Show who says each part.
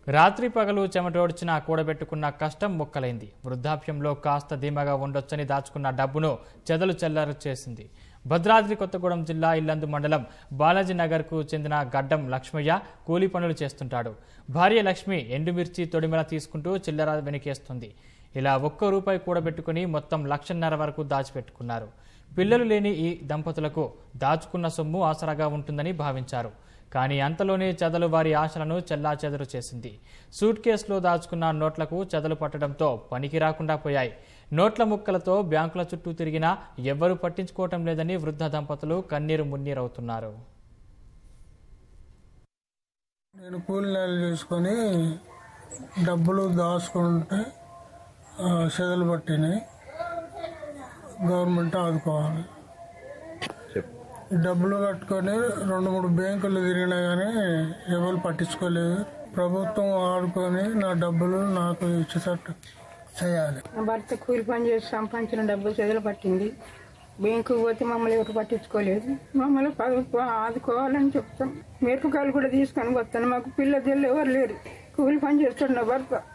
Speaker 1: రాత్రి పగలు చెమటోడ్చిన కూడబెట్టుకున్న కష్టం మొక్కలైంది వృద్ధాప్యంలో కాస్త ధీమాగా ఉండొచ్చని దాచుకున్న డబ్బును చెదలు చెల్లారు చేసింది భద్రాద్రి కొత్తగూడెం జిల్లా ఇల్లందు మండలం బాలాజీ నగర్కు చెందిన గడ్డం లక్ష్మయ్య కూలీ పనులు చేస్తుంటాడు భార్య లక్ష్మి ఎండుమిర్చి తొడిమెల తీసుకుంటూ చిల్లర వెనకేస్తుంది ఇలా ఒక్క రూపాయి కూడబెట్టుకుని మొత్తం లక్షన్నర వరకు దాచిపెట్టుకున్నారు పిల్లలు లేని ఈ దంపతులకు దాచుకున్న సొమ్ము ఆసరాగా ఉంటుందని భావించారు కానీ అంతలోనే చెదలు వారి ఆశలను చెల్లాచెదరు చేసింది సూట్ కేసులో దాచుకున్న నోట్లకు చెదలు పట్టడంతో పనికి రాకుండా పోయాయి నోట్ల ముక్కలతో బ్యాంకుల చుట్టూ తిరిగినా ఎవ్వరూ పట్టించుకోవటం లేదని వృద్ధ దంపతులు కన్నీరు మున్నీరవుతున్నారు
Speaker 2: నేను కూలి నెలలు చేసుకొని డబ్బులు దాచుకుంటే ఆ, చెదలు పట్టినాయి గవర్నమెంట్ ఆదుకోవాలి ఈ డబ్బులు కట్టుకొని రెండు మూడు బ్యాంకులు తిరిగినా కానీ ఎవరు పట్టించుకోలేదు ప్రభుత్వం ఆడుకొని నా డబ్బులు నాకు ఇచ్చేటట్టు చేయాలి
Speaker 3: నా భర్త కూలి పని చేసి సంపాదించిన డబ్బులు చెదలు పట్టింది బ్యాంకుకి పోతే మమ్మల్ని ఎవరు పట్టించుకోలేదు మమ్మల్ని ప- ఆదుకోవాలని చెప్తాం మిరపకాయలు కూడా తీసుకొని వస్తాను మాకు పిల్ల జల్లు ఎవరు లేరు కూలి పని చేస్తాడు నా భర్త